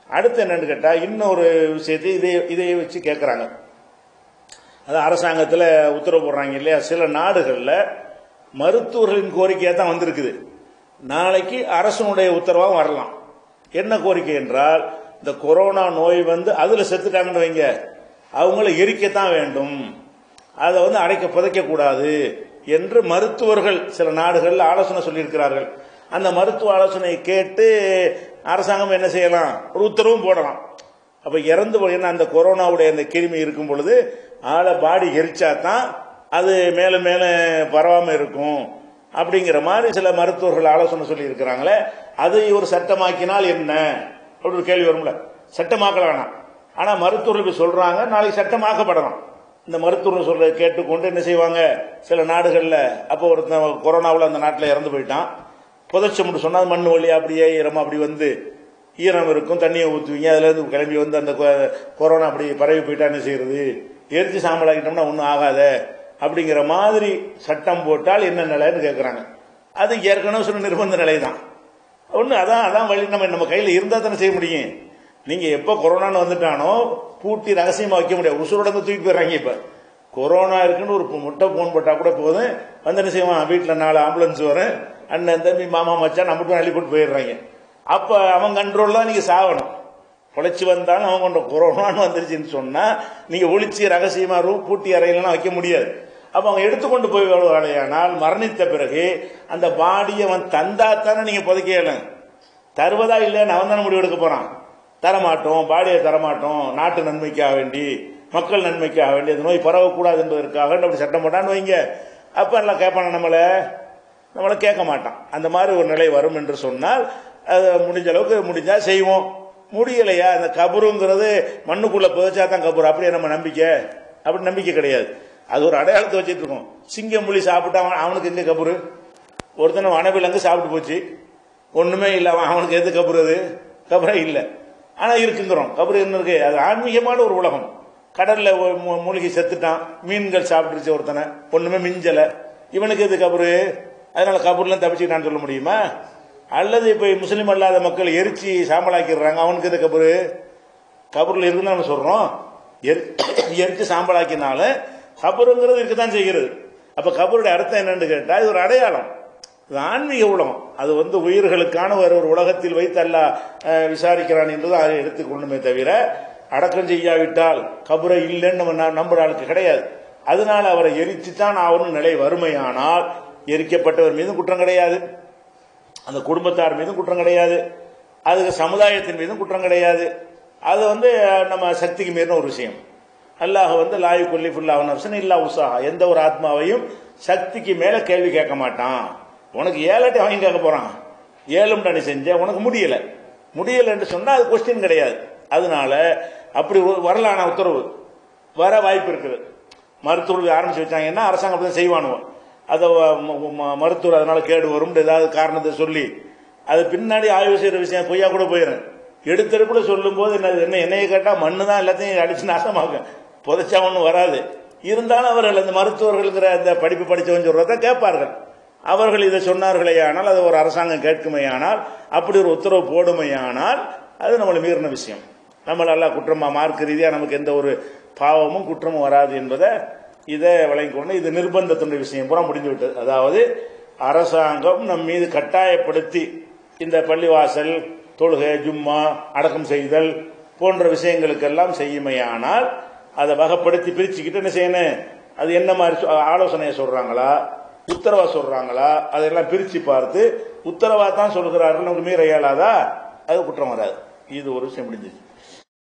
அடுத்து என்னன்னு கேட்டா இன்னொரு விஷயத்தை இதை இதை வச்சு கேட்கறாங்க அது அரசாங்கத்தில் உத்தரவு போடுறாங்க இல்லையா சில நாடுகளில் மருத்துவர்களின் கோரிக்கையாக தான் வந்திருக்குது நாளைக்கு அரசனுடைய உத்தரவாக வரலாம் என்ன கோரிக்கை என்றால் இந்த கொரோனா நோய் வந்து அதில் செத்துட்டாங்கன்னு வைங்க அவங்கள எரிக்கத்தான் வேண்டும் அதை வந்து அடைக்க புதைக்க கூடாது என்று மருத்துவர்கள் சில நாடுகளில் ஆலோசனை சொல்லியிருக்கிறார்கள் அந்த மருத்துவ ஆலோசனையை கேட்டு அரசாங்கம் என்ன செய்யலாம் ஒரு உத்தரவும் போடலாம் அப்ப இறந்து போய் என்ன அந்த கொரோனாவுடைய அந்த கிருமி இருக்கும் பொழுது ஆளை பாடி எரிச்சா தான் அது மேலும் மேலும் பரவாம இருக்கும் அப்படிங்கிற மாதிரி சில மருத்துவர்கள் ஆலோசனை சொல்லி இருக்கிறாங்களே அதை ஒரு சட்டமாக்கினால் என்ன அப்படி ஒரு கேள்வி வரும்ல சட்டமாக்கல வேணாம் ஆனா மருத்துவர்கள் இப்படி சொல்றாங்க நாளைக்கு சட்டமாக்கப்படலாம் இந்த மருத்துவர்கள் சொல்றதை கேட்டுக்கொண்டு என்ன செய்வாங்க சில நாடுகளில் அப்போ ஒருத்தன் கொரோனாவில் அந்த நாட்டில் இறந்து போயிட்டான் புதைச்ச மட்டும் சொன்னா அது மண் வழியா அப்படியே ஈரமா அப்படி வந்து ஈரம் இருக்கும் தண்ணியை ஊற்றுவீங்க அதுல இருந்து கிளம்பி வந்து அந்த கொ- கொரோனா அப்படி பரவி போயிட்டா என்ன செய்யறது எரிச்சு சாம்பலாக்கிட்டோம்னா ஒன்றும் ஆகாத அப்படிங்கிற மாதிரி சட்டம் போட்டால் என்ன நிலைன்னு கேட்குறாங்க அது ஏற்கனவே சொன்ன நிர்பந்த நிலை தான் ஒன்று அதான் அதான் வழி நம்ம நம்ம கையில் இருந்தால் தானே செய்ய முடியும் நீங்க எப்போ கொரோனான்னு வந்துட்டானோ பூட்டி ரகசியமா வைக்க முடியாது உசுரோட இருந்து தூக்கிட்டு போயிடுறாங்க இப்ப கொரோனா இருக்குன்னு ஒரு முட்டை போன் போட்டா கூட போதும் வந்து என்ன செய்வான் வீட்டில் நாலு ஆம்புலன்ஸ் வரும் அண்ணன் தம்பி மாமா மச்சான் நம்ம மட்டும் அள்ளி போட்டு போயிடுறாங்க அப்ப அவன் கண்ட்ரோல் தான் நீங்க சாகணும் பொழைச்சு வந்தாலும் அவன் கொண்ட கொரோனான்னு வந்துருச்சுன்னு சொன்னா நீங்க ஒளிச்சு ரகசியமா ரூ பூட்டி அறையிலாம் வைக்க முடியாது அப்ப அவங்க எடுத்துக்கொண்டு போய் வருவாடையானால் மரணித்த பிறகு அந்த பாடியை அவன் தந்தா தானே நீங்க புதைக்கலாம் தருவதா இல்லைன்னு அவன் தானே முடிவு எடுக்க போறான் தரமாட்டோம் பாடியை தரமாட்டோம் நாட்டு நன்மைக்காக வேண்டி மக்கள் நன்மைக்காக வேண்டி அந்த நோய் பரவக்கூடாது என்பதற்காக அப்படி சட்டம் போட்டான்னு வைங்க அப்ப எல்லாம் கேட்பான நம்மள நம்மள கேட்க மாட்டான் அந்த மாதிரி ஒரு நிலை வரும் என்று சொன்னால் அது முடிஞ்ச அளவுக்கு முடிஞ்சா செய்வோம் முடியலையா அந்த கபருங்கிறது மண்ணுக்குள்ள புதைச்சா தான் கபரு அப்படியே நம்ம நம்பிக்கை அப்படி நம்பிக்கை கிடையாது அது ஒரு அடையாளத்தை வச்சுட்டு இருக்கோம் சிங்கம் புலி சாப்பிட்டா அவன் அவனுக்கு எங்க கபரு ஒருத்தனை வனவிலங்கு சாப்பிட்டு போச்சு ஒண்ணுமே இல்லை அவன் அவனுக்கு எது கபரு அது கபரே இல்லை ஆனா இருக்குங்கிறோம் கபரு என்ன இருக்கு அது ஆன்மீகமான ஒரு உலகம் கடல்ல ஒரு மூ- மூழ்கி செத்துட்டான் மீன்கள் சாப்பிட்டுருச்சு ஒருத்தனை ஒண்ணுமே மிஞ்சல இவனுக்கு எது கபரு அதனால கபூர்லாம் தப்பிச்சுக்கிட்டான்னு சொல்ல முடியுமா அல்லது இப்ப முஸ்லீம் அல்லாத மக்கள் எரிச்சு சாம்பலாக்கிடுறாங்க அவனுக்கு எது கபரு கபூர்ல இருக்குன்னு நம்ம சொல்றோம் எரி- எரிச்சு சாம்பலாக்கினால கபருங்கிறது இருக்கத்தான் செய்கிறது அப்ப கபருடைய அர்த்தம் என்னன்னு கேட்டா இது ஒரு அடையாளம் இது ஆன்மீக உலகம் அது வந்து உயிர்களுக்கான ஒரு ஒரு உலகத்தில் வைத்து அல்ல விசாரிக்கிறான் என்றது அதை எடுத்துக்கொண்டுமே தவிர அடக்கம் செய்யாவிட்டால் கபரை இல்லைன்னு நம்ம ந- நம்புற ஆளுக்கு கிடையாது அதனால அவரை எரிச்சுத்தான் ஆகணும் நிலை வறுமையானால் எரிக்கப்பட்டவர் மீதும் குற்றம் கிடையாது அந்த குடும்பத்தார் மீதும் குற்றம் கிடையாது அதுக்கு சமுதாயத்தின் மீதும் குற்றம் கிடையாது அது வந்து அஹ், நம்ம சக்திக்கு மீறின ஒரு விஷயம் அல்லாஹ் வந்து லாயு கொல்லி ஃபுல்லா நப்சன் இல்லா உசாஹா எந்த ஒரு ஆத்மாவையும் சக்திக்கு மேல கேள்வி கேட்க மாட்டான் உனக்கு ஏழாட்டி அவன் கேட்க போறான் ஏழும் நீ செஞ்ச உனக்கு முடியல முடியல என்று சொன்னா அது கொஸ்டின் கிடையாது அதனால அப்படி ஒரு வரலான உத்தரவு வர வாய்ப்பு இருக்குது மருத்துவர்கள் ஆரம்பிச்சு வச்சாங்கன்னா அரசாங்கம் அப்படி தான் செய்வானுவோம் அதை ம- ம- மருத்துவர் அதனால கேடு வரும் ஏதாவது காரணத்தை சொல்லி அது பின்னாடி ஆய்வு செய்யற விஷயம் பொய்யா கூட போயிடும் எடுத்தெடுப்புல சொல்லும் போது என்ன என்ன என்னைய கேட்டா மண்ணு தான் எல்லாத்தையும் அடிச்சு நாசமாக்கும் புதைச்சா ஒன்றும் வராது இருந்தாலும் அவர்கள் அந்த மருத்துவர்கள்ங்கிற அந்த படிப்பு படிச்சவன் சொல்றதை கேட்பார்கள் அவர்கள் இதை சொன்னார்களே ஆனால் அது ஒரு அரசாங்கம் கேட்குமையானால் அப்படி ஒரு உத்தரவு போடுமையானால் அது நம்மளை மீறின விஷயம் நம்மளால குற்றமா மார்க்க ரீதியா நமக்கு எந்த ஒரு பாவமும் குற்றமும் வராது என்பதை இதை வழங்கிக் கொண்டு இது நிர்பந்தத்தினுடைய விஷயம் பூரா முடிந்து விட்டது அதாவது அரசாங்கம் நம் மீது கட்டாயப்படுத்தி இந்த பள்ளிவாசல் தொழுகை ஜும்மா அடக்கம் செய்தல் போன்ற விஷயங்களுக்கெல்லாம் செய்யுமையானால் அதை வகைப்படுத்தி பிரிச்சுக்கிட்டு என்ன செய்யணும் அது என்ன மாதிரி சொ- ஆலோசனையை சொல்றாங்களா உத்தரவா சொல்றாங்களா அதெல்லாம் பிரிச்சு பார்த்து உத்தரவா தான் சொல்கிறார்கள் நமக்கு மீற இயலாதா அது குற்றம் வராது இது ஒரு விஷயம் முடிஞ்சிச்சு